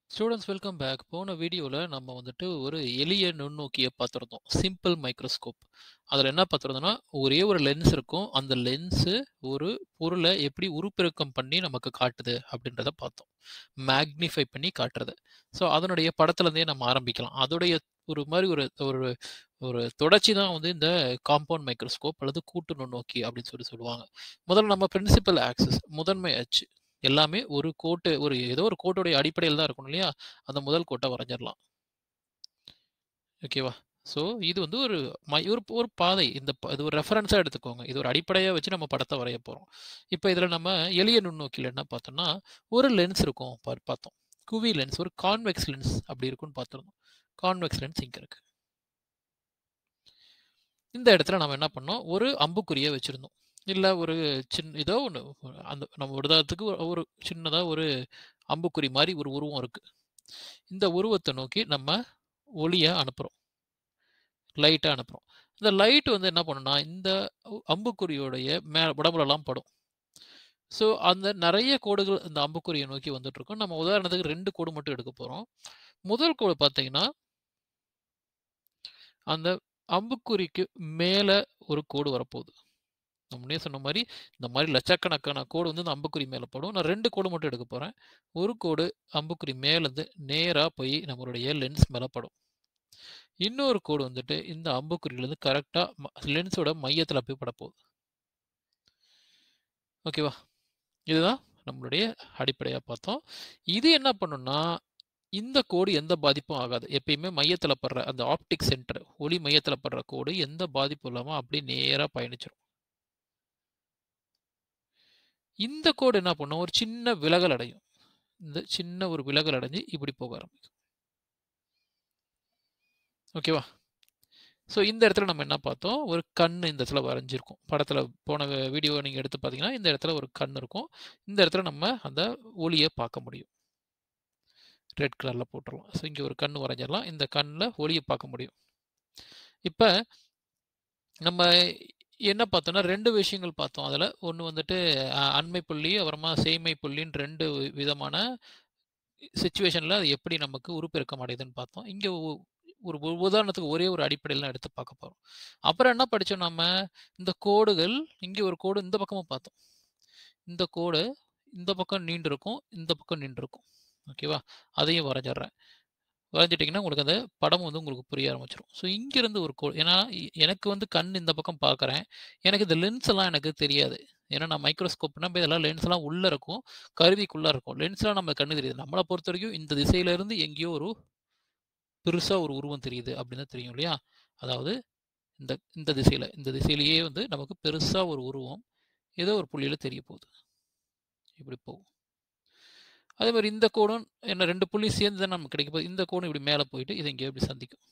Students welcome back. போன வீடியோல நம்ம வந்துட்டு ஒரு எளிய நுண்ணோக்கிய பார்த்திருந்தோம். Simple microscope. அதுல என்ன பார்த்திருந்தோம்னா, ஒரே ஒரு லென்ஸ் இருக்கும். அந்த லென்ஸு ஒரு பொருள எப்படி உருப்பெருக்கம் பண்ணி நமக்கு காட்டுது அப்படின்றத பார்த்தோம். மேக்னிஃபை பண்ணி காட்டுறது. ஸோ அதனுடைய படத்துலருந்தே நம்ம ஆரம்பிக்கலாம். அதோடைய ஒரு மாரி ஒரு ஒரு ஒரு தொடர்ச்சி தான் வந்து இந்த காம்பவுண்ட் மைக்ரோஸ்கோப் அல்லது கூட்டு நுண்ணோக்கி அப்படின்னு சொல்லி சொல்லுவாங்க. முதல்ல நம்ம பிரின்சிபல் ஆக்சிஸ் முதன்மை அச்சு. எல்லாமே ஒரு கோட்டு ஒரு ஏதோ ஒரு கோட்டுடைய அடிப்படையில தான் இருக்கணும் இல்லையா? அந்த முதல் கோட்ட வரைஞ்சிரலாம். ஓகேவா? ஸோ இது வந்து ஒரு மை ஒரு ஒரு பாதை. இந்த ப இது ஒரு ரெஃபரன்ஸா எடுத்துக்கோங்க. இது ஒரு அடிப்படையா வச்சு நம்ம படத்த வரைய போறோம். இப்ப இதுல நம்ம எளிய நுண்ணோக்கில என்ன பார்த்தோம்னா, ஒரு லென்ஸ் இருக்கும் பார் பார்த்தோம். குவி லென்ஸ் ஒரு கான்வெக்ஸ் லென்ஸ் அப்படி இருக்கும்னு பார்த்திருந்தோம். கான்வெக்ஸ் லென்ஸ் இங்க இருக்கு. இந்த இடத்துல நம்ம என்ன பண்ணோம், ஒரு அம்புக்குறிய வச்சிருந்தோம். இல்ல ஒரு சின் ஏதோ ஒண்ணு அந்த நம்ம உதாரணத்துக்கு ஒரு சின்னதா ஒரு அம்புக்குறி மாரி ஒரு உருவம் இருக்கு. இந்த உருவத்த நோக்கி நம்ம ஒளிய அனுப்புறோம். லைட்ட அனுப்புறோம். இந்த லைட் வந்து என்ன பண்ணும்னா, இந்த அம்புக்குறியோடைய மே உடம்புலலாம் படும். ஸோ அந்த நெறைய கோடுகள் இந்த அம்புக்குறிய நோக்கி வந்துட்டுருக்கும். நம்ம உதாரணத்துக்கு 2 கோடு மட்டும் எடுக்க போறோம். முதல் கோடு பார்த்தீங்கன்னா அந்த அம்புக்குறிக்கு மேல ஒரு கோடு வரப்போகுது. நான் முன்னயே சொன்ன மாரி, இந்த மாரி லட்சக்கணக்கான கோடு வந்து இந்த அம்புக்குறி மேல படும். நான் 2 கோடு மட்டும் எடுக்க போறேன். ஒரு கோடு அம்புக்குறி மேலருந்து நேரா போய் நம்மளுடைய லென்ஸ் மேல படும். இன்னொரு கோடு வந்துட்டு இந்த அம்புக்குறியிலருந்து கரெக்ட்டா ம லென்ஸோட மையத்துல போய் படப்போகுது. ஓகேவா? இதுதான் நம்மளுடைய அடிப்படையா பார்த்தோம். இது என்ன பண்ணும்னா, இந்த கோடு எந்த பாதிப்பும் ஆகாது. எப்பயுமே மையத்துல படுற அந்த ஆப்டிக் சென்டர் ஒளி மையத்துல படுற கோடு எந்த பாதிப்பும் இல்லாம அப்படியே நேரா பயணிச்சுரும். இந்த கோடு என்ன பண்ணும், ஒரு சின்ன விலகல் அடையும். இந்த சின்ன ஒரு விலகல் அடைஞ்சு இப்படி போக ஆரம்பிக்கும். ஓகேவா? ஸோ இந்த இடத்துல நம்ம என்ன பார்த்தோம், ஒரு கண்ணு இந்த இடத்துல வரைஞ்சிருக்கும். படத்துல போன வீடியோவ நீங்க எடுத்து பார்த்தீங்கன்னா, இந்த இடத்துல ஒரு கண் இருக்கும். இந்த இடத்துல நம்ம அந்த ஒளிய பார்க்க முடியும். ரெட் கலர்ல போட்டுறலாம். ஸோ இங்க ஒரு கண்ணு வரைஞ்சிரலாம். இந்த கண்ல ஒளிய பார்க்க முடியும். இப்ப நம்ம என்ன பார்த்தோம்னா, 2 விஷயங்கள் பார்த்தோம் அதுல. ஒண்ணு வந்துட்டு அ அண்மை புள்ளி, அப்புறமா சேய்மை புள்ளின்னு 2 விதமான சிச்சுவேஷன்ல அது எப்படி நமக்கு உருப்பெருக்கம் அடையுதுன்னு பார்த்தோம். இங்க ஒ ஒரு உதாரணத்துக்கு ஒரே ஒரு அடிப்படையில தான் எடுத்து பார்க்க போறோம். அப்புறம் என்ன படிச்சோம் நாம, இந்த கோடுகள் இங்க ஒரு கோடு இந்த பக்கமும் பார்த்தோம். இந்த கோடு இந்த பக்கம் நீண்டிருக்கும், இந்த பக்கம் நீண்டிருக்கும். ஓகேவா? அதையும் வரைஞ்சிடுறேன். வரைஞ்சிட்டீங்கன்னா, உங்களுக்கு அந்த படம் வந்து உங்களுக்கு புரிய ஆரம்பிச்சுரும். ஸோ இங்கிருந்து ஒரு கோடு ஏன்னா எனக்கு வந்து கண் இந்த பக்கம் பார்க்குறேன். எனக்கு இந்த லென்ஸ் எல்லாம் எனக்கு தெரியாது. ஏன்னா நான் மைக்ரோஸ்கோப்னா இதெல்லாம் லென்ஸ்லாம் உள்ள இருக்கும். கருவிக்குள்ள இருக்கும். லென்ஸ்லாம் நம்ம கண்ணுக்கு தெரியாது. நம்மள பொறுத்தவரைக்கும் இந்த திசையில இருந்து எங்கேயோ ஒரு பெருசா ஒரு உருவம் தெரியுது அப்படின்னு தான் தெரியும் இல்லையா? அதாவது இந்த இந்த திசையில இந்த திசையிலேயே வந்து நமக்கு பெருசா ஒரு உருவம் ஏதோ ஒரு புள்ளியில தெரிய போகுது. இப்படி போகும். அதே மாரி இந்த கோடும் என்ன 2 புள்ளியும் சேர்ந்து தான் நமக்கு கிடைக்க போகுது. இந்த கோடும் இப்படி மேல போயிட்டு இத எங்கேயோ இப்படி சந்திக்கும்.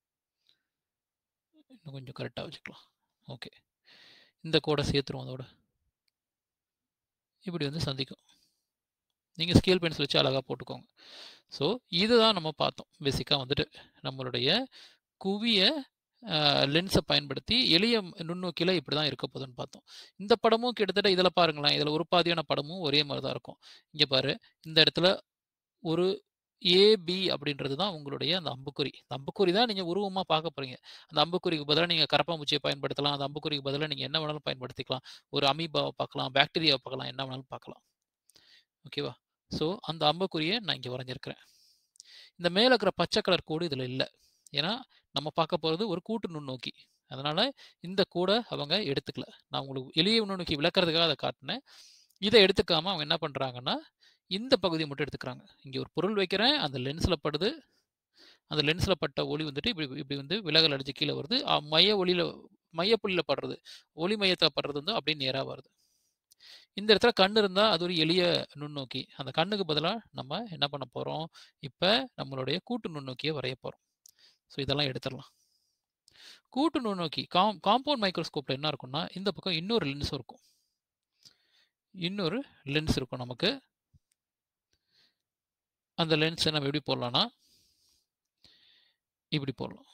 இன்னும் கொஞ்சம் கரெக்ட்டா வச்சுக்கலாம். ஓகே. இந்த கோட சேர்த்துருவோம் அதோட. இப்படி வந்து சந்திக்கும். நீங்க ஸ்கேல் பென்சில் வச்சு அழகா போட்டுக்கோங்க. ஸோ இதுதான் நம்ம பார்த்தோம். பேசிக்கா வந்துட்டு நம்மளுடைய குவிய அ லென்ஸ பயன்படுத்தி எளிய நுண்ணோக்கில இப்படிதான் இருக்க போகுதுன்னு பார்த்தோம். இந்த படமும் கிட்டத்தட்ட இதுல பாருங்களேன். இதுல ஒரு பாதியான படமும் ஒரே மாரி தான் இருக்கும். இங்க பாரு, இந்த இடத்துல ஒரு ஏபி அப்படின்றது தான் உங்களுடைய அந்த அம்புக்குறி. அந்த அம்புக்குறி தான் நீங்க உருவமா பார்க்க போறீங்க. அந்த அம்புக்குறிக்கு பதிலா நீங்க கரப்பான்பூச்சிய பயன்படுத்தலாம். அந்த அம்புக்குறிக்கு பதிலா நீங்க என்ன வேணாலும் பயன்படுத்திக்கலாம். ஒரு அமீபாவ பார்க்கலாம், பாக்டீரியாவ பார்க்கலாம், என்ன வேணாலும் பார்க்கலாம். ஓகேவா? ஸோ அந்த அம்புக்குறிய நான் இங்க வரைஞ்சிருக்கிறேன். இந்த மேல இருக்கிற பச்சை கலர் கோடு இதுல இல்ல. ஏன்னா, நம்ம பார்க்க போறது ஒரு கூட்டு நுண்ணோக்கி. அதனால இந்த கோட அவங்க எடுத்துக்கல. நான் உங்களுக்கு எளிய நுண்ணோக்கி விளக்குறதுக்காக அத காட்டுனேன். இத எடுத்துக்காம அவங்க என்ன பண்றாங்கன்னா, இந்த பகுதிய மட்டும் எடுத்துக்கிறாங்க. இங்க ஒரு பொருள் வைக்கிறேன். அந்த லென்ஸ்ல படுது. அந்த லென்ஸ்ல பட்ட ஒளி வந்துட்டு இப்படி இப்படி வந்து விலகல் அடைஞ்சு கீழ வருது. அ மைய ஒளியில மைய புள்ளியில படுறது. ஒளி மையத்துல படுறது வந்து அப்படியே நேரா வருது. இந்த இடத்துல கண் இருந்தா அது ஒரு எளிய நுண்ணோக்கி. அந்த கண்ணுக்கு பதிலா நம்ம என்ன பண்ண போறோம், இப்ப நம்மளுடைய கூட்டு நுண்ணோக்கிய வரைய போறோம். ஸோ இதெல்லாம் எடுத்துறலாம். கூட்டு நுண்ணோக்கி காம் காம்பவுண்ட் மைக்ரோஸ்கோப்ல என்ன இருக்கும்னா, இந்த பக்கம் இன்னொரு லென்ஸும் இருக்கும். இன்னொரு லென்ஸ் இருக்கும் நமக்கு. அந்த லென்ஸ நம்ம எப்படி போடலாம்னா இப்படி போடலாம்.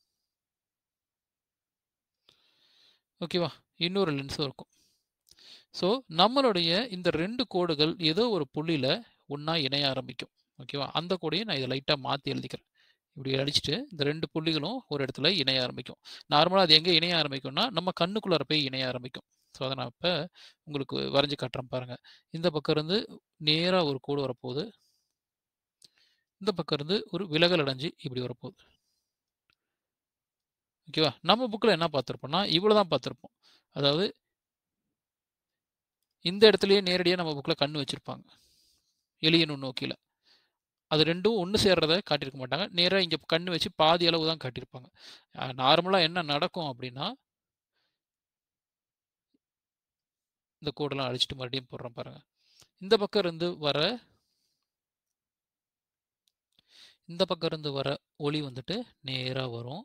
ஓகேவா? இன்னொரு லென்ஸும் இருக்கும். ஸோ நம்மளுடைய இந்த 2 கோடுகள் ஏதோ ஒரு புள்ளியில ஒண்ணா இணைய ஆரம்பிக்கும். ஓகேவா அந்த கோடையும் நான் இதை லைட்டாக மாற்றி எழுதிக்கிறேன் இப்படி அடிச்சுட்டு இந்த ரெண்டு புள்ளிகளும் ஒரு இடத்துல இணைய ஆரம்பிக்கும் நார்மலாக அது எங்கே இணைய ஆரம்பிக்கும்னா நம்ம கண்ணுக்குள்ளார போய் இணைய ஆரம்பிக்கும் ஸோ அதை நான் இப்போ உங்களுக்கு வரைஞ்சி காட்டுறேன் பாருங்கள் இந்த பக்கம் இருந்து நேராக ஒரு கோடு வரப்போகுது இந்த பக்கம் இருந்து ஒரு விலகல் அடைஞ்சு இப்படி வரப்போகுது ஓகேவா நம்ம புக்கில் என்ன பார்த்துருப்போம்னா இவ்வளோ தான் பார்த்துருப்போம் அதாவது இந்த இடத்துலயே நேரடியாக நம்ம புக்கில் கண்ணு வச்சுருப்பாங்க எளிய நுண்ணோக்கியில் அது ரெண்டும் ஒன்று சேர்றத காட்டியிருக்க மாட்டாங்க நேராக இங்கே கண்ணு வச்சு பாதி அளவு தான் காட்டியிருப்பாங்க நார்மலாக என்ன நடக்கும் அப்படின்னா இந்த கோடெல்லாம் அழிச்சிட்டு மறுபடியும் போடுறேன் பாருங்க இந்த பக்கம் இருந்து வர இந்த பக்கம் இருந்து வர ஒளி வந்துட்டு நேராக வரும்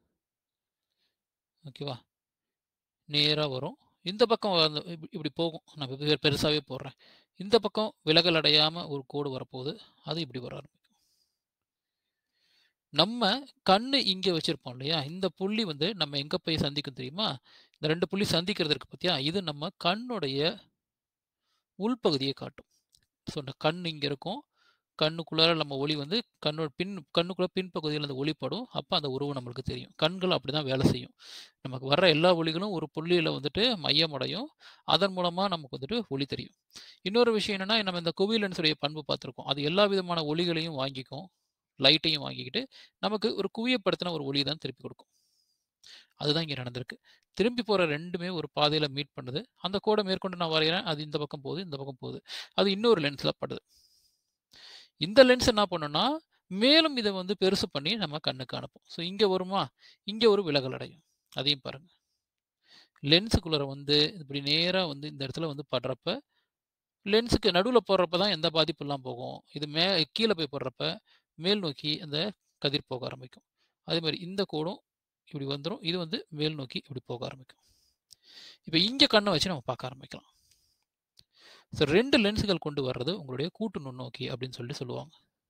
ஓகேவா நேராக வரும் இந்த பக்கம் வந்து இப்படி இப்படி போகும் நான் பெ- பெருசாவே போடுறேன் இந்த பக்கம் விலகல் அடையாம ஒரு கோடு வரப்போகுது அது இப்படி வர ஆரம்பிக்கும் நம்ம கண்ணு இங்க வச்சிருப்போம் இல்லையா இந்த புள்ளி வந்து நம்ம எங்க போய் சந்திக்கும் தெரியுமா இந்த ரெண்டு புள்ளி சந்திக்கிறது இருக்கு பார்த்தியா இது நம்ம கண்ணுடைய உள்பகுதியை காட்டும் ஸோ இந்த கண் இங்க இருக்கும் கண்ணுக்குள்ளார நம்ம ஒளி வந்து கண்ணோட பின் கண்ணுக்குள்ள பின்பகுதியில் அந்த ஒளிப்படும் அப்போ அந்த உருவம் நம்மளுக்கு தெரியும் கண்கள் அப்படி தான் வேலை செய்யும் நமக்கு வர்ற எல்லா ஒளிகளும் ஒரு புள்ளியில் வந்துட்டு மையமடையும் அதன் மூலமாக நமக்கு வந்துட்டு ஒளி தெரியும் இன்னொரு விஷயம் என்னன்னா நம்ம இந்த குவி லென்ஸுடைய பண்பு பார்த்துருக்கோம் அது எல்லா விதமான ஒளிகளையும் வாங்கிக்கும் லைட்டையும் வாங்கிக்கிட்டு நமக்கு ஒரு குவியப்படுத்தின ஒரு ஒளி தான் திருப்பி கொடுக்கும் அதுதான் இங்கே நடந்திருக்கு திரும்பி போகிற ரெண்டுமே ஒரு பாதையில் மீட் பண்ணுது அந்த கோடை மேற்கொண்டு நான் வரைகிறேன் அது இந்த பக்கம் போகுது இந்த பக்கம் போகுது அது இன்னொரு லென்ஸில் படுது இந்த லென்ஸ் என்ன பண்ணுன்னா மேலும் இதை வந்து பெருசு பண்ணி நம்ம கண்ணுக்கு அனுப்பும் ஸோ இங்கே வருமா இங்கே ஒரு விலகல் அடையும் அதையும் பாருங்க லென்ஸுக்குள்ளே வந்து இப்படி நேராக வந்து இந்த இடத்துல வந்து படுறப்ப லென்ஸுக்கு நடுவில் போடுறப்ப தான் எந்த பாதிப்புலாம் போகும் இது மே கீழே போய் போடுறப்ப மேல் நோக்கி அந்த கதிர் போக ஆரம்பிக்கும் அதே மாதிரி இந்த கோடும் இப்படி வந்துடும் இது வந்து மேல் நோக்கி இப்படி போக ஆரம்பிக்கும் இப்போ இங்கே கண்ணை வச்சு நம்ம பார்க்க ஆரம்பிக்கலாம் ஸோ ரெண்டு லென்ஸுகள் கொண்டு வர்றது உங்களுடைய கூட்டு நுண்ணோக்கி அப்படின்னு சொல்லிட்டு சொல்லுவாங்க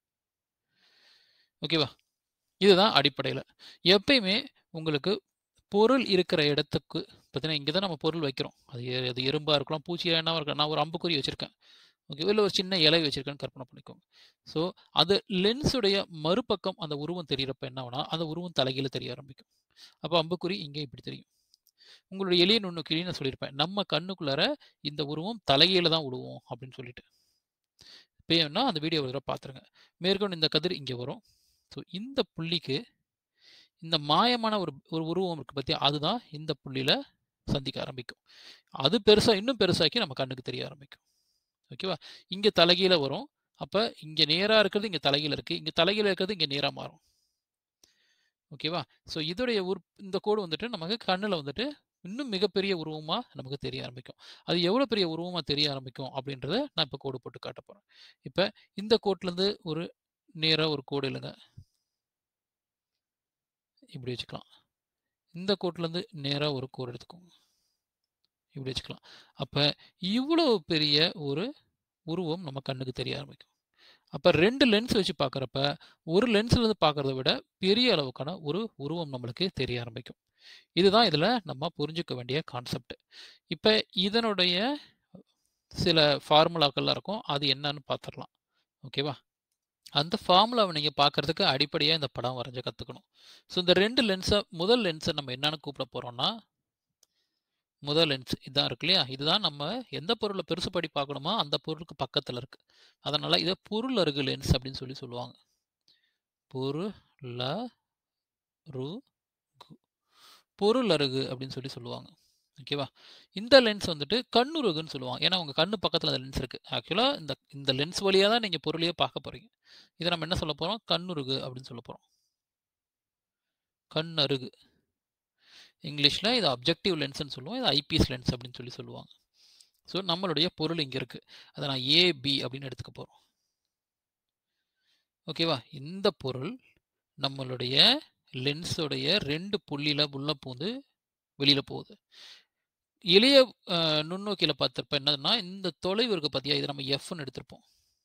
ஓகேவா இதுதான் அடிப்படையில் எப்பயுமே உங்களுக்கு பொருள் இருக்கிற இடத்துக்கு பார்த்தீங்கன்னா இங்கே தான் நம்ம பொருள் வைக்கிறோம் அது எ- அது எறும்பாக இருக்கலாம் பூச்சியாக என்ன இருக்கலாம் நான் ஒரு அம்புக்குறி வச்சுருக்கேன் ஓகே இல்லை ஒரு சின்ன இலை வச்சுருக்கேன்னு கற்பனை பண்ணிக்கோங்க ஸோ அது லென்ஸுடைய மறுபக்கம் அந்த உருவம் தெரிகிறப்ப என்ன ஆகும்னா அந்த உருவம் தலைகீழ தெரிய ஆரம்பிக்கும் அப்போ அம்புக்குறி இங்கே இப்படி தெரியும் உங்களுடைய எளிய நுண்ணுக்கிரி நான் சொல்லியிருப்பேன் நம்ம கண்ணுக்குள்ளார இந்த உருவம் தலைகீழ தான் விடுவோம் அப்படின்னு சொல்லிட்டு வேணும்னா அந்த வீடியோ ஒரு தடவை பார்த்துருங்க மேற்கொண்டு இந்த கதிர் இங்கே வரும் ஸோ இந்த புள்ளிக்கு இந்த மாயமான ஒரு ஒரு உருவம் இருக்கு பார்த்தியா அதுதான் இந்த புள்ளியில் சந்திக்க ஆரம்பிக்கும் அது பெருசாக இன்னும் பெருசாக்கி நம்ம கண்ணுக்கு தெரிய ஆரம்பிக்கும் ஓகேவா இங்கே தலைகீழ வரும் அப்போ இங்கே நேராக இருக்கிறது இங்கே தலைகீழ இருக்குது இங்கே தலைகீழ இருக்கிறது இங்கே நேராக மாறும் ஓகேவா ஸோ இதோடைய உரு இந்த கோடு வந்துட்டு நமக்கு கண்ணில் வந்துட்டு இன்னும் மிகப்பெரிய உருவமாக நமக்கு தெரிய ஆரம்பிக்கும் அது எவ்வளோ பெரிய உருவமாக தெரிய ஆரம்பிக்கும் அப்படின்றத நான் இப்போ கோடு போட்டு காட்ட போகிறேன் இப்போ இந்த கோட்லேருந்து ஒரு நேராக ஒரு கோடு இல்லைங்க இப்படி வச்சுக்கலாம் இந்த கோட்லேருந்து நேராக ஒரு கோடு எடுத்துக்கோங்க இப்படி வச்சுக்கலாம் அப்போ இவ்வளோ பெரிய ஒரு உருவம் நம்ம கண்ணுக்கு தெரிய ஆரம்பிக்கும் அப்போ ரெண்டு லென்ஸ் வச்சு பார்க்குறப்ப ஒரு லென்ஸ்லேருந்து பார்க்குறத விட பெரிய அளவுக்கான ஒரு உருவம் நம்மளுக்கு தெரிய ஆரம்பிக்கும் இதுதான் இதில் நம்ம புரிஞ்சுக்க வேண்டிய கான்செப்ட் இப்போ இதனுடைய சில ஃபார்முலாக்கள்லாம் இருக்கும் அது என்னன்னு பார்த்துடலாம் ஓகேவா அந்த ஃபார்முலாவை நீங்கள் பார்க்குறதுக்கு அடிப்படையாக இந்த படம் வரைஞ்ச கற்றுக்கணும் ஸோ இந்த ரெண்டு லென்ஸை முதல் லென்ஸை நம்ம என்னன்னு கூப்பிட போகிறோம்னா முதல் லென்ஸ் இதான் இருக்கு இல்லையா இதுதான் நம்ம எந்த பொருளை பெருசுபடி பார்க்கணுமோ அந்த பொருளுக்கு பக்கத்தில் இருக்கு அதனால இதை பொருள் அருகு லென்ஸ் அப்படின்னு சொல்லி சொல்லுவாங்க பொருள ரு பொருள் அருகு அப்படின்னு சொல்லி சொல்லுவாங்க ஓகேவா இந்த லென்ஸ் வந்துட்டு கண்ணுருகுன்னு சொல்லுவாங்க ஏன்னா உங்கள் கண்ணு பக்கத்தில் அந்த லென்ஸ் இருக்குது ஆக்சுவலாக இந்த இந்த லென்ஸ் வழியாக தான் நீங்கள் பொருளையே பார்க்க போகிறீங்க இதை நம்ம என்ன சொல்ல போகிறோம் கண்ணுருகு அப்படின்னு சொல்ல போகிறோம் கண் அருகு இங்கிலீஷில் இது அப்ஜெக்டிவ் லென்ஸ்னு சொல்லுவோம் இது ஐபிஎஸ் லென்ஸ் அப்படின்னு சொல்லி சொல்லுவாங்க ஸோ நம்மளுடைய பொருள் இங்கே இருக்குது அதை நான் ஏபி அப்படின்னு எடுத்துக்க போகிறோம் ஓகேவா இந்த பொருள் நம்மளுடைய லென்ஸுடைய ரெண்டு புள்ளியில் உள்ள பூந்து வெளியில் போகுது எளிய நுண்ணோக்கியில் பார்த்துருப்ப என்னதுன்னா இந்த தொலைவு இருக்குது பார்த்தியா இது நம்ம எஃப்னு எடுத்திருப்போம்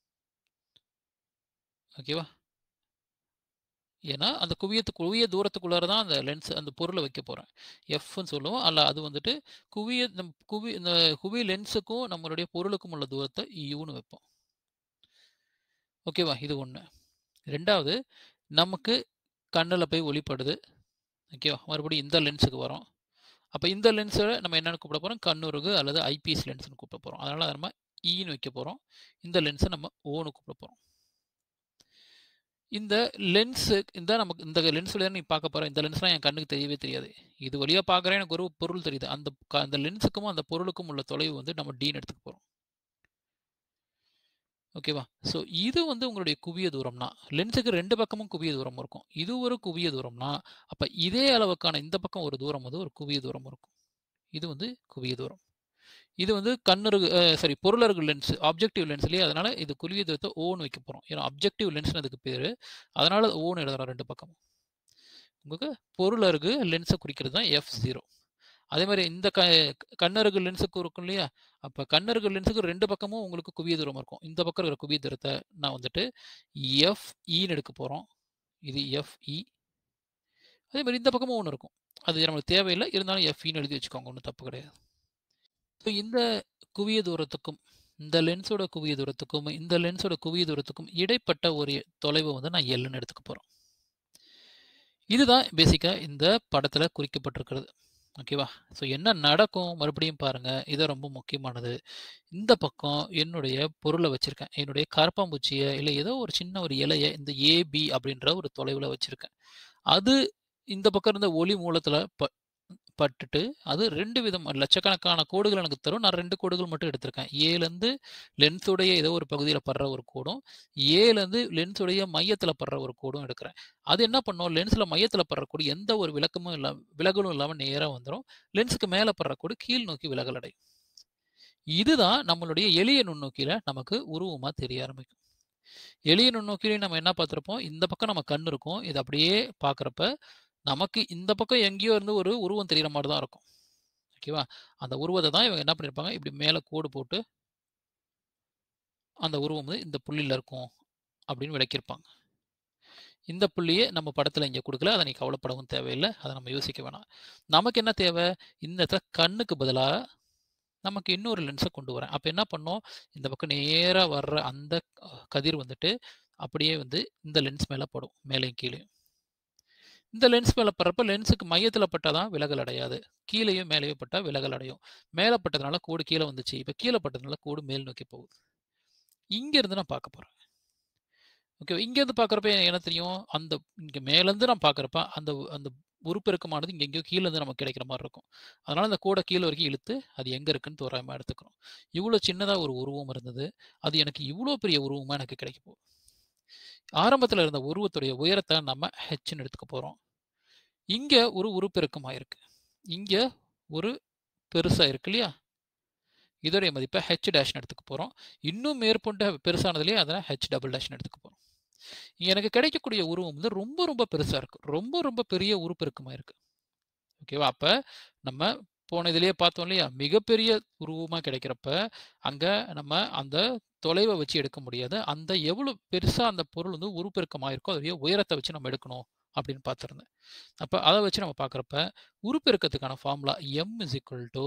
ஓகேவா ஏன்னா அந்த குவியத்து குவிய தூரத்துக்குள்ளார தான் அந்த லென்ஸ் அந்த பொருளை வைக்க போகிறேன் எஃப்னு சொல்லுவோம் அல்ல அது வந்துட்டு குவிய நம் குவி இந்த குவி லென்ஸுக்கும் நம்மளுடைய பொருளுக்கும் உள்ள தூரத்தை யூன்னு வைப்போம் ஓகேவா? இது 1. 2வது நமக்கு கண்ணுல போய் ஒளிப்படுது. ஓகேவா? மறுபடியும் இந்த லென்ஸுக்கு வரோம். அப்ப இந்த லென்ஸ நம்ம என்னன்னு கூப்பிட போறோம்? கண்ணுருகு அல்லது ஐபீஸ் லென்ஸ்ன்னு கூப்பிட போறோம். அதனால அத நம்ம ஈன்னு வைக்க போறோம். இந்த லென்ஸ நம்ம ஓன்னு கூப்பிட போறோம். இந்த லென்ஸு இந்த நமக்கு இந்த லென்ஸ் வழியா நீ பார்க்க போற. இந்த லென்ஸ்லாம் என் கண்ணுக்கு தெரியவே தெரியாது. இது வழியா பார்க்குறேன் எனக்கு ஒரு பொருள் தெரியுது. அந்த க அந்த லென்ஸுக்கும் அந்த பொருளுக்கும் உள்ள தொலைவு வந்து நம்ம டீன்னு எடுத்துக்க போறோம். ஓகேவா? ஸோ இது வந்து உங்களுடைய குவிய தூரம்னா, லென்ஸுக்கு 2 பக்கமும் குவிய தூரம் இருக்கும். இது ஒரு குவிய தூரம்னா, அப்ப இதே அளவுக்கான இந்த பக்கம் ஒரு தூரம் வந்து ஒரு குவிய தூரம் இருக்கும். இது வந்து குவிய தூரம். இது வந்து கண்ணுருகு அ சாரி பொருளருகு லென்ஸ், ஆப்ஜெக்டிவ் லென்ஸ் இல்லையா? அதனால இது குவிய தூரத்த ஓன்னு வைக்க போறோம். ஏன்னா ஆப்ஜெக்டிவ் லென்ஸ்ன்னு அதுக்கு பேரு. அதனால ஓன்னு எழுதுறோம் 2 பக்கமும். உங்களுக்கு பொருளருகு லென்ஸ குறிக்கிறது தான் F0. அதே மாரி இந்த க கண்ணருகு லென்ஸுக்கு இருக்கும் இல்லையா? அப்ப கண்ணருகு லென்ஸுக்கு 2 பக்கமும் உங்களுக்கு குவிய தூரம் இருக்கும். இந்த பக்கம் இருக்கிற குவிய தூரத்த நான் வந்துட்டு FEன்னு எடுக்க போறோம். இது FE. அதே மாரி இந்த பக்கமும் 1 இருக்கும். அது நம்மளுக்கு தேவையில்ல. இருந்தாலும் FEன்னு எழுதி வச்சுக்கோங்க. ஒண்ணும் தப்பு கிடையாது. ஸோ இந்த குவிய தூரத்துக்கும், இந்த லென்ஸோட குவிய தூரத்துக்கும், இந்த லென்ஸோட குவிய தூரத்துக்கும் இடைப்பட்ட ஒரு தொலைவ வந்து நான் எல்ன்னு எடுத்துக்க போறோம். இதுதான் பேசிக்கா இந்த படத்துல குறிக்கப்பட்டிருக்கிறது. ஓகேவா? ஸோ என்ன நடக்கும்? மறுபடியும் பாருங்க. இது ரொம்ப முக்கியமானது. இந்த பக்கம் என்னுடைய பொருள வச்சிருக்கேன். என்னுடைய கரப்பான்பூச்சிய, இல்ல ஏதோ ஒரு சின்ன ஒரு இலைய இந்த ஏபி அப்படின்ற ஒரு தொலைவுல வச்சிருக்கேன். அது இந்த பக்கம் இருந்த ஒளி மூலத்துல ப பட்டுட்டு, அது 2 விதம் லட்சக்கணக்கான கோடுகள் எனக்கு தரும். நான் 2 கோடுகள் மட்டும் எடுத்திருக்கேன். ஏலேருந்து லென்ஸுடைய ஏதோ ஒரு பகுதியில படுற ஒரு கோடும், ஏலேருந்து லென்ஸுடைய மையத்துல படுற ஒரு கோடும் எடுக்கிறேன். அது என்ன பண்ணும்? லென்ஸ்ல மையத்துல படுற கோடு எந்த ஒரு விலக்கமும் இல்லாம விலகலும் இல்லாம நேரா வந்துரும். லென்ஸுக்கு மேல படுற கோடு கீழ் நோக்கி விலகல் அடையும். இதுதான் நம்மளுடைய எளிய நுண்ணோக்கியில நமக்கு உருவமா தெரிய ஆரம்பிக்கும். எளிய நுண்ணோக்கியில நம்ம என்ன பார்த்திருப்போம்? இந்த பக்கம் நம்ம கண் இருக்கும். இத அப்படியே பார்க்கிறப்ப, நமக்கு இந்த பக்கம் எங்கேயோ இருந்து ஒரு உருவம் தெரியிற மாரி தான் இருக்கும். ஓகேவா? அந்த உருவத்த தான் இவங்க என்ன பண்ணியிருப்பாங்க? இப்படி மேல கோடு போட்டு அந்த உருவம் வந்து இந்த புள்ளியில இருக்கும். அப்படின்னு விளக்கியிருப்பாங்க. இந்த புள்ளிய நம்ம படத்துல இங்க குடுக்கல. அத நீ கவலைப்படவும் தேவையில்ல. அத நம்ம யோசிக்க வேணாம். நமக்கு என்ன தேவை? இந்த இடத்துல கண்ணுக்கு பதிலா நமக்கு இன்னொரு லென்ஸ கொண்டு வரேன். அப்ப என்ன பண்ணும்? இந்த பக்கம் நேரா வர்ற அந்த கதிர் வந்துட்டு, அப்படியே வந்து இந்த லென்ஸ் மேல படும். மேலயும் கீழயும். இந்த லென்ஸ் மேல படுறப்ப லென்ஸுக்கு மையத்துல பட்டா தான் விலகல் அடையாது. கீழயும் மேலயும் பட்டா விலகல் அடையும். மேல பட்டதுனால கோடு கீழ வந்துச்சு. இப்ப கீழ பட்டதுனால கோடு மேல் நோக்கி போகுது. இங்க இருந்து நான் பார்க்க போறேன். ஓகேவா? இங்கேருந்து பார்க்குறப்ப எனக்கு என்ன தெரியும்? அந்த இங்க மேலேருந்து நான் பார்க்குறப்ப, அந்த அந்த உருப்பெருக்கமானது இங்க எங்கேயோ கீழ இருந்து நமக்கு கிடைக்கிற மாரி இருக்கும். அதனால அந்த கோட கீழ வரைக்கும் இழுத்து, அது எங்க இருக்குன்னு தோராயமா எடுத்துக்கிறோம். இவ்வளோ சின்னதா ஒரு உருவம் இருந்தது. அது எனக்கு இவ்வளோ பெரிய உருவமா எனக்கு கிடைக்க போகுது. ஆரம்பத்துல இருந்த உருவத்துடைய உயரத்த நம்ம ஹெச்ன்னு எடுத்துக்க போறோம். இங்க ஒரு உருப்பெருக்கம் ஆயிருக்கு. இங்க ஒரு பெருசா இருக்கு இல்லையா? இதோடைய மதிப்ப ஹெச் டேஷ்ன்னு எடுத்துக்க போறோம். இன்னும் மேற்கொண்ட பெருசானதுலயே அத ஹெச் டபுள் டேஷ்ன்னு எடுத்துக்க போறோம். எனக்கு கிடைக்கக்கூடிய உருவம் வந்து ரொம்ப ரொம்ப பெருசா இருக்கு. ரொம்ப ரொம்ப பெரிய உருப்பெருக்கமா இருக்கு. ஓகேவா? அப்ப நம்ம போன இதிலேயே பார்த்தோம் இல்லையா? மிகப்பெரிய உருவமா கிடைக்கிறப்ப, அங்க நம்ம அந்த தொலைவ வச்சு எடுக்க முடியாது. அந்த எவ்வளோ பெருசா அந்த பொருள் வந்து உருப்பெருக்கம் ஆயிருக்கோ, அதோடைய உயரத்த வச்சு நம்ம எடுக்கணும் அப்படின்னு பார்த்திருந்தேன். அப்ப அத வச்சு நம்ம பார்க்குறப்ப, உருப்பெருக்கத்துக்கான formula m is equal to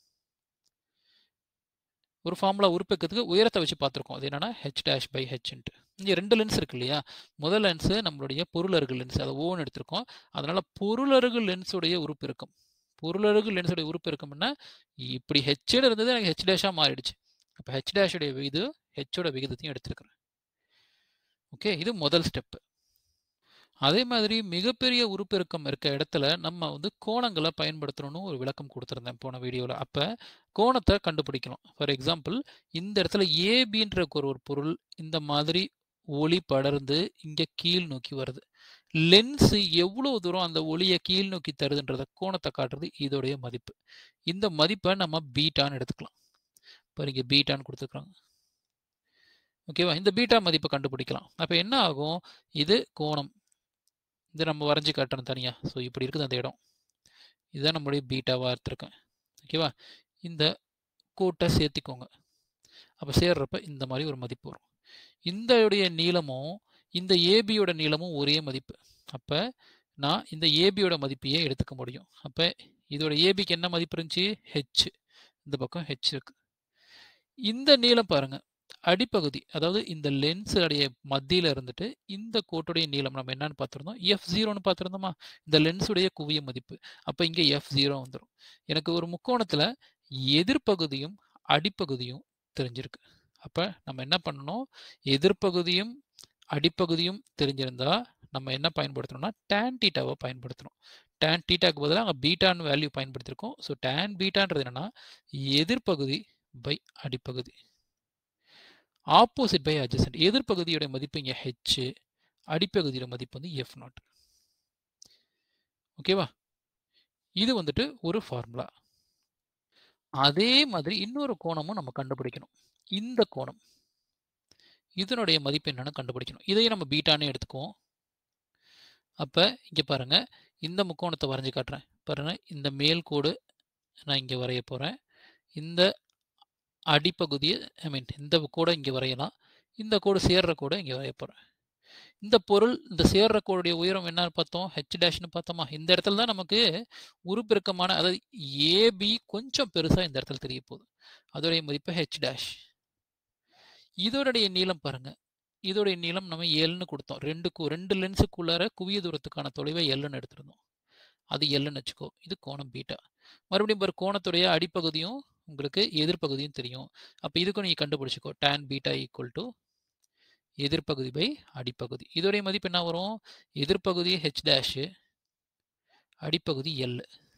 ஒரு ஃபார்முலா உருப்பெருக்கத்துக்கு உயரத்த வச்சு பார்த்துருக்கோம். அது என்னன்னா ஹெச் டேஷ் பை ஹெச்ன்ட்டு. இங்க 2 லென்ஸ் இருக்கு இல்லையா? முதல் லென்ஸு நம்மளுடைய பொருளருகு லென்ஸ். அத ஓன்னு எடுத்திருக்கோம். அதனால பொருளருகு லென்ஸுடைய உருப்பெருக்கம். பொருளருகு லென்ஸுடைய உருப்பெருக்கம் என்ன? இப்படி ஹெச்ன்னு இருந்தது எனக்கு ஹெச் டேஷா மாறிடுச்சு. அப்ப ஹெச் டேஷ் உடைய விகிதம் ஹெச்சோட விகிதத்தையும் எடுத்துருக்கிறேன். ஓகே. இது முதல் ஸ்டெப். அதே மாதிரி மிகப்பெரிய உருப்பெருக்கம் இருக்க இடத்துல நம்ம வந்து கோணங்கள பயன்படுத்தணும்னு ஒரு விளக்கம் குடுத்திருந்தேன் போன வீடியோல. அப்ப கோணத்த கண்டுபிடிக்கணும். ஃபார் எக்ஸாம்பிள் இந்த இடத்துல ஏபின்ற ஒரு ஒரு பொருள் இந்த மாதிரி ஒளி படர்ந்து இங்க கீழ் நோக்கி வருது. லென்ஸ் எவ்வளோ தூரம் அந்த ஒளிய கீழ் நோக்கி தருதுன்றத கோணத்த காட்டுறது இதோடைய மதிப்பு. இந்த மதிப்ப நம்ம பீட்டான்னு எடுத்துக்கலாம். பாருங்க பீட்டான்னு குடுத்துருக்காங்க. ஓகேவா? இந்த பீட்டா மதிப்ப கண்டுபிடிக்கலாம். அப்ப என்ன ஆகும்? இது கோணம். இத நம்ம வரைஞ்சு காட்டுறேன் தனியா. ஸோ இப்படி இருக்குது அந்த இடம். இதுதான் நம்முடைய பீட்டாவா எடுத்திருக்கேன். ஓகேவா? இந்த கோட்ட சேர்த்திக்கோங்க. அப்ப சேர்றப்ப இந்த மாரி ஒரு மதிப்பு வரும். இந்தயுடைய நீளமும், இந்த ஏபியோட நீளமும் ஒரே மதிப்பு. அப்ப நான் இந்த ஏபியோட மதிப்பையே எடுத்துக்க முடியும். அப்ப இதோட ஏபிக்கு என்ன மதிப்பு இருந்துச்சு? ஹெச். இந்த பக்கம் ஹெச் இருக்கு. இந்த நீளம் பாருங்க. அடிப்பகுதி அதாவது இந்த லென்ஸ் உடைய மத்தியில இருந்துட்டு இந்த கோட்டுடைய நீளம் நம்ம என்னன்னு பார்த்திருந்தோம் எஃப் ஜீரோன்னு பார்த்திருந்தோமா இந்த லென்ஸுடைய குவிய மதிப்பு அப்போ இங்கே எஃப் ஜீரோ வந்துடும் எனக்கு ஒரு முக்கோணத்தில் எதிர்ப்பகுதியும் அடிப்பகுதியும் தெரிஞ்சிருக்கு அப்போ நம்ம என்ன பண்ணணும் எதிர்ப்பகுதியும் அடிப்பகுதியும் தெரிஞ்சிருந்தா நம்ம என்ன பயன்படுத்தணும்னா டேன் டீட்டாவை பயன்படுத்தணும் டேன் டீட்டாக்கு பதிலாக அங்கே பீட்டான்னு வேல்யூ பயன்படுத்தியிருக்கோம் ஸோ டேன் பீட்டான்றது என்னன்னா எதிர்ப்பகுதி பை அடிப்பகுதி ஆப்போசிட் பை அட்ஜசன்ட் எதிர்ப்பகுதியோட மதிப்பு இங்கே ஹெச் அடிப்பகுதியோட மதிப்பு வந்து எஃப் நாட் ஓகேவா இது வந்துட்டு ஒரு ஃபார்முலா அதே மாதிரி இன்னொரு கோணமும் நம்ம கண்டுபிடிக்கணும் இந்த கோணம் இதனுடைய மதிப்பு என்னன்னு கண்டுபிடிக்கணும் இதையும் நம்ம பீட்டானே எடுத்துக்குவோம் அப்போ இங்கே பாருங்க இந்த முக்கோணத்தை வரைஞ்சி காட்டுறேன் பாருங்க இந்த மேல் கோடு நான் இங்கே வரைய போகிறேன் இந்த அடிப்பகுதியை ஐ மீன் இந்த கோடை இங்கே வரையலாம் இந்த கோடு சேர்ற கோடை இங்கே வரைய போகிறேன் இந்த பொருள் இந்த சேர்ற கோடுடைய உயரம் என்னன்னு பார்த்தோம் ஹெச் டேஷ்னு பார்த்தோமா இந்த இடத்துல தான் நமக்கு உருப்பெருக்கமான அதாவது ஏபி கொஞ்சம் பெருசாக இந்த இடத்துல தெரிய போகுது அதோடைய மதிப்பு ஹெச் டேஷ் இதோடைய நீளம் பாருங்க இதோடைய நீளம் நம்ம எல்னு கொடுத்தோம் ரெண்டுக்கு ரெண்டு லென்ஸுக்குள்ளார குவிய தூரத்துக்கான தொலைவை எல்லுன்னு எடுத்திருந்தோம் அது எல்லுன்னு வச்சுக்கோ இது கோணம் பீட்டா மறுபடியும் ஒரு கோணத்துடைய அடிப்பகுதியும் உங்களுக்கு எதிர்ப்பகுதியும் தெரியும் அப்போ இதுக்கும் நீங்கள் கண்டுபிடிச்சிக்கோ டேன் பீட்டா ஈக்குவல் டு எதிர்ப்பகுதி பை அடிப்பகுதி இதோடைய மதிப்பு என்ன வரும் எதிர்ப்பகுதி ஹெச் டேஷு அடிப்பகுதி எல்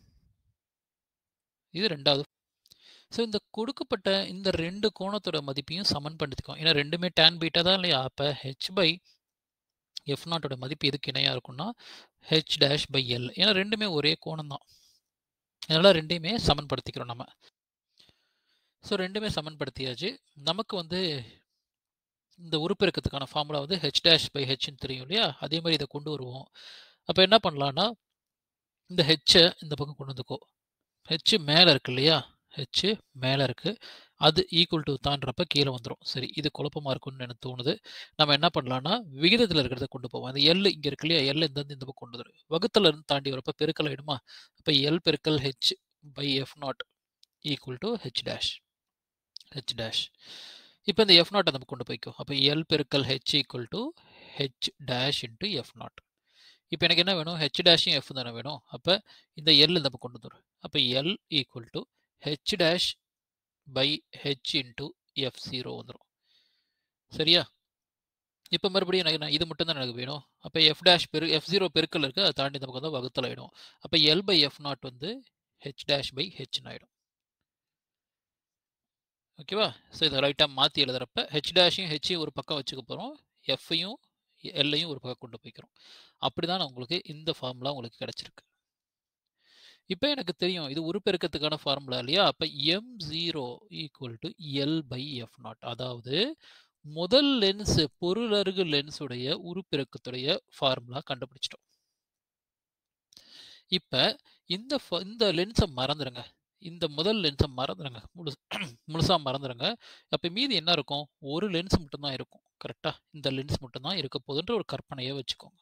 இது ரெண்டாவது ஸோ இந்த கொடுக்கப்பட்ட இந்த ரெண்டு கோணத்தோட மதிப்பையும் சமன் பண்ணிக்கோம் ஏன்னா ரெண்டுமே டேன் பீட்டா தான் இல்லையா அப்போ ஹெச் பை எஃப் நாட்டோட மதிப்பு எதுக்கு இணையாக இருக்கும்னா ஹெச் டேஷ் பை எல் ஏன்னா ரெண்டுமே ஒரே கோணம் தான் அதனால் ரெண்டையுமே சமன்படுத்திக்கிறோம் நம்ம ஸோ ரெண்டுமே சமன்படுத்தியாச்சு நமக்கு வந்து இந்த உருப்பெருக்கத்துக்கான ஃபார்முலா வந்து ஹெச் டேஷ் பை ஹெச்னு தெரியும் இல்லையா அதே மாதிரி இதை கொண்டு வருவோம் அப்போ என்ன பண்ணலான்னா இந்த ஹெச்சை இந்த பக்கம் கொண்டு வந்துக்கோ ஹெச் மேலே இருக்கு இல்லையா ஹெச் மேலே இருக்குது அது ஈக்குவல் டு தான்றப்ப கீழே வந்துடும் சரி இது குழப்பமாக இருக்கும்னு எனக்கு தோணுது நம்ம என்ன பண்ணலாம்னா விகிதத்தில் இருக்கிறத கொண்டு போவோம் அந்த எல் இங்கே இருக்கு இல்லையா எல் இந்த இந்த பக்கம் கொண்டு வந்துடும் வகுத்தில் இருந்து தாண்டி வரப்போ பெருக்கல் ஆகிடுமா அப்போ எல் பெருக்கல் H by F naught equal to H dash H dash இப்போ இந்த எஃப் நாட்டை நம்ம கொண்டு போய்க்கோ அப்போ எல் பெருக்கல் H equal to H dash into F naught இப்போ எனக்கு என்ன வேணும் ஹெச் டேஷும் எஃப் தானே வேணும் அப்போ இந்த எல் இந்த கொண்டு வந்துடும் அப்போ L equal to H dash by H into F zero வந்துடும் சரியா இப்போ மறுபடியும் எனக்கு நான் இது மட்டும் தான் எனக்கு வேணும் அப்போ எஃப் டேஷ் பெரு எஃப் ஜீரோ பெருக்கல் இருக்குது அதை தாண்டி இந்த பக்கம் தான் வகுத்தல் ஆகிடும் அப்போ எல் பை எஃப் நாட் வந்து ஹெச் டேஷ் பை ஹெச்னு ஆகிடும் ஓகேவா ஸோ இதை ரைட்டாக மாற்றி எழுதுறப்ப ஹெச் டேஷையும் ஹெச்சையும் ஒரு பக்கம் வச்சுக்க போகிறோம் எஃப்ஐயும் எல்லையும் ஒரு பக்கம் கொண்டு போய்க்கிறோம் அப்படி தான் உங்களுக்கு இந்த ஃபார்முலா உங்களுக்கு கிடச்சிருக்கு இப்போ எனக்கு தெரியும் இது உருப்பெருக்கத்துக்கான ஃபார்முலா இல்லையா அப்போ M zero equal to L by F naught அதாவது முதல் லென்ஸ் பொருளருகு லென்ஸுடைய உருப்பெருக்கத்துடைய ஃபார்முலா கண்டுபிடிச்சிட்டோம் இப்போ இந்த இந்த லென்ஸை மறந்துடுங்க இந்த முதல் லென்ஸை மறந்துடுங்க முழு முழுசாக மறந்துடுங்க அப்போ மீதி என்ன இருக்கும் ஒரு லென்ஸ் மட்டும்தான் இருக்கும் கரெக்டாக இந்த லென்ஸ் மட்டும்தான் இருக்க போகுதுன்ற ஒரு கற்பனையை வச்சுக்கோங்க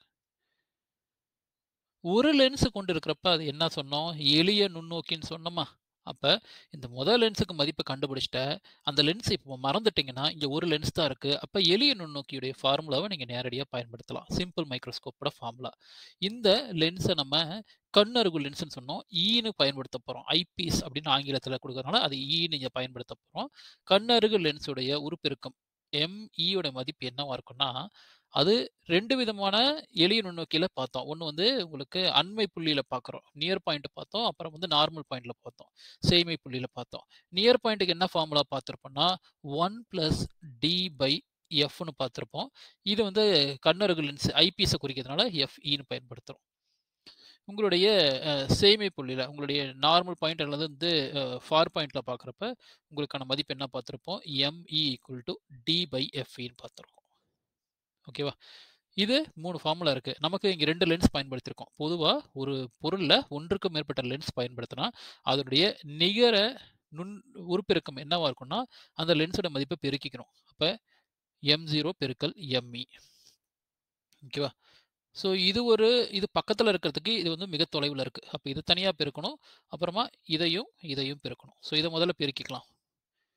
ஒரு லென்ஸ் கொண்டு இருக்கிறப்ப அது என்ன சொன்னோம் எளிய நுண்ணோக்கின்னு சொன்னோமா அப்போ இந்த முதல் லென்ஸுக்கு மதிப்பை கண்டுபிடிச்சிட்ட அந்த லென்ஸ் இப்போ மறந்துட்டிங்கன்னா இங்கே ஒரு லென்ஸ் தான் இருக்குது அப்போ எளிய நுண்ணோக்கியுடைய ஃபார்முலாவை நீங்கள் நேரடியாக பயன்படுத்தலாம் சிம்பிள் மைக்ரோஸ்கோப்போட ஃபார்முலா இந்த லென்ஸை நம்ம கண்ணருகு லென்ஸ்னு சொன்னோம் ஈன்னு பயன்படுத்த போகிறோம் ஐபீஸ் அப்படின்னு ஆங்கிலத்தில் கொடுக்கறதுனால அது ஈ நீங்கள் பயன்படுத்த போகிறோம் கண்ணருகு லென்ஸுடைய உருப்பெருக்கம் எம்இயோட மதிப்பு என்னவா இருக்குன்னா அது ரெண்டு விதமான எளிய நுண்ணோக்கியில் பார்த்தோம் ஒன்று வந்து உங்களுக்கு அண்மை புள்ளியில் பார்க்குறோம் நியர் பாயிண்ட் பார்த்தோம் அப்புறம் வந்து நார்மல் பாயிண்டில் பார்த்தோம் சேமை புள்ளியில் பார்த்தோம் நியர் பாயிண்ட்டுக்கு என்ன ஃபார்முலா பார்த்துருப்போம்னா ஒன் ப்ளஸ் டி பை எஃப்னு பார்த்துருப்போம் இது வந்து கண்ணருகு லென்ஸ் ஐபிஎஸை குறிக்கிறதுனால எஃப்இன்னு பயன்படுத்துகிறோம் உங்களுடைய சேமை புள்ளியில் உங்களுடைய நார்மல் பாயிண்ட் அல்லது வந்து ஃபார் பாயிண்டில் பார்க்குறப்ப உங்களுக்கான மதிப்பு என்ன பார்த்துருப்போம் ME equal to D by எஃப்இன்னு பார்த்துருக்கோம் ஓகேவா இது மூணு ஃபார்முலா இருக்குது நமக்கு இங்கே ரெண்டு லென்ஸ் பயன்படுத்தியிருக்கோம் பொதுவாக ஒரு பொருளில் ஒன்றுக்கும் மேற்பட்ட லென்ஸ் பயன்படுத்தினா அதனுடைய நிகர நுண் உருப்பெருக்கம் என்னவா இருக்கும்னா அந்த லென்ஸோட மதிப்பை பெருக்கிக்கணும் அப்போ எம் ஜீரோ பெருக்கல் எம்இ ஓகேவா ஸோ இது ஒரு இது பக்கத்தில் இருக்கிறதுக்கு இது வந்து மிக தொலைவில் இருக்குது அப்போ இது தனியாக பெருக்கணும் அப்புறமா இதையும் இதையும் பெருக்கணும் ஸோ இதை முதல்ல பெருக்கிக்கலாம்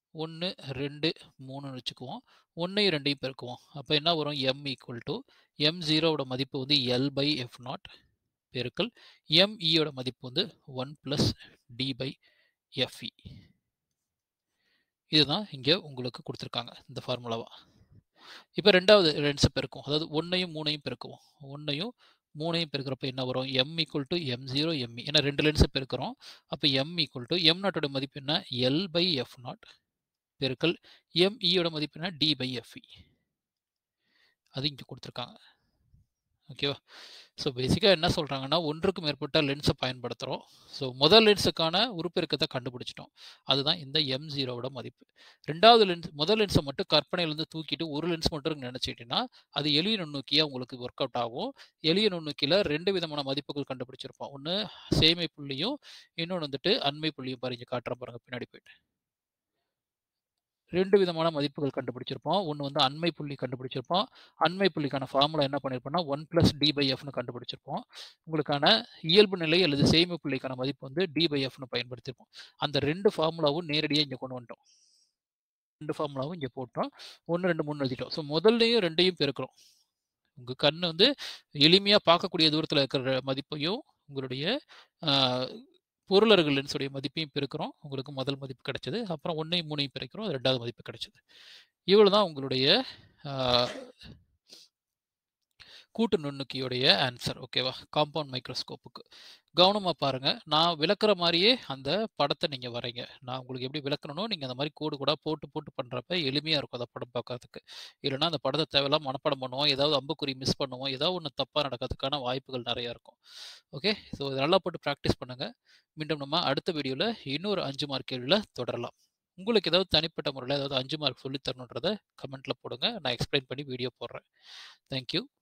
ஒன்று ரெண்டு மூணுன்னு வச்சுக்குவோம் ஒன்றையும் ரெண்டையும் பெருக்குவோம் அப்போ என்ன வரும் எம் ஈக்குவல் டு எம் ஜீரோவோட மதிப்பு வந்து எல் பை எஃப் நாட் பெருக்கல் எம்இயோட மதிப்பு வந்து one plus D by FE இதுதான் இங்கே உங்களுக்கு கொடுத்துருக்காங்க இந்த ஃபார்முலாவா இப்போ ரெண்டாவது ரெண்ட்ஸை பெருக்கும் அதாவது ஒன்றையும் மூணையும் பெருக்குவோம் ஒன்றையும் மூணையும் பெருக்கிறப்ப என்ன வரும் M equal to M zero ME ஏன்னா ரெண்டு லென்ஸை பெருக்கிறோம் அப்போ எம் ஈக்குவல் டு எம் நாட்டோட மதிப்பு என்ன எல் பை எஃப் நாட் பெருக்கல் எம்இயோட மதிப்பு என்ன டி பை எஃப்இ அது இங்கே கொடுத்துருக்காங்க ஓகேவா ஸோ பேசிக்காக என்ன சொல்கிறாங்கன்னா ஒன்றுக்கு மேற்பட்ட லென்ஸை பயன்படுத்துகிறோம் ஸோ முதல் லென்ஸுக்கான உருப்பெருக்கத்தை கண்டுபிடிச்சிட்டோம் அதுதான் இந்த எம் ஜீரோவோட மதிப்பு ரெண்டாவது லென்ஸ் முதல் லென்ஸை மட்டும் கற்பனையிலேருந்து தூக்கிட்டு ஒரு லென்ஸ் மட்டும் நினச்சிட்டிங்கன்னா அது எளிய நுண்ணோக்கியாக உங்களுக்கு ஒர்க் அவுட் ஆகும் எளிய நுண்ணோக்கியில் ரெண்டு விதமான மதிப்புகள் கண்டுபிடிச்சிருப்போம் ஒன்று சேமை புள்ளியும் இன்னொன்று வந்துட்டு அண்மை புள்ளியும் பாருங்க காட்டுற பாருங்க பின்னாடி போயிட்டு ரெண்டு விதமான மதிப்புகள் கண்டுபிடிச்சிருப்போம் ஒன்று வந்து அண்மை புள்ளி கண்டுபிடிச்சிருப்போம் அண்மை புள்ளிக்கான ஃபார்முலா என்ன பண்ணியிருப்போம்னா ஒன் ப்ளஸ் டி பை எஃப்னு கண்டுபிடிச்சிருப்போம் உங்களுக்கான இயல்பு நிலை அல்லது சேமி புள்ளிக்கான மதிப்பு வந்து டி பை எஃப்னு பயன்படுத்தியிருப்போம் அந்த ரெண்டு ஃபார்முலாவும் நேரடியாக இங்கே கொண்டு வந்துட்டோம் ரெண்டு ஃபார்முலாவும் இங்கே போட்டோம் ஒன்று ரெண்டு மூணு எழுதிட்டோம் ஸோ முதல்லையும் ரெண்டையும் பெருக்கிறோம் உங்கள் கண் வந்து எளிமையாக பார்க்கக்கூடிய தூரத்தில் இருக்கிற மதிப்பையும் உங்களுடைய பொருளர்கள் லென்ஸுடைய மதிப்பையும் பெருக்கிறோம் உங்களுக்கு முதல் மதிப்பு கிடைச்சது அப்புறம் ஒன்றையும் மூணையும் பெருக்கிறோம் அது ரெண்டாவது மதிப்பு கிடைச்சது இவ்வளோ தான் உங்களுடைய கூட்டு நுண்ணுக்கியோடைய ஆன்சர் ஓகேவா காம்பவுண்ட் மைக்ரோஸ்கோப்புக்கு கவனமாக பாருங்கள் நான் விளக்குற மாதிரியே அந்த படத்தை நீங்கள் வரைங்க நான் உங்களுக்கு எப்படி விளக்கணும்னோ நீங்கள் அந்த மாதிரி கோடு கூட போட்டு போட்டு பண்ணுறப்ப எளிமையாக இருக்கும் அந்த படம் பார்க்கறதுக்கு இல்லைனா அந்த படத்தை தேவையில்லாம் மனப்படம் பண்ணுவோம் ஏதாவது அம்புக்குறி மிஸ் பண்ணுவோம் ஏதாவது ஒன்று தப்பாக நடக்கிறதுக்கான வாய்ப்புகள் நிறையா இருக்கும் ஓகே ஸோ இது நல்லா போட்டு ப்ராக்டிஸ் பண்ணுங்கள் மீண்டும் நம்ம அடுத்த வீடியோவில் இன்னொரு அஞ்சு மார்க் கேள்வியில் தொடரலாம் உங்களுக்கு ஏதாவது தனிப்பட்ட முறையில் ஏதாவது அஞ்சு மார்க் சொல்லித்தரணுன்றதை கமெண்ட்டில் போடுங்க நான் எக்ஸ்பிளைன் பண்ணி வீடியோ போடுறேன் தேங்க்யூ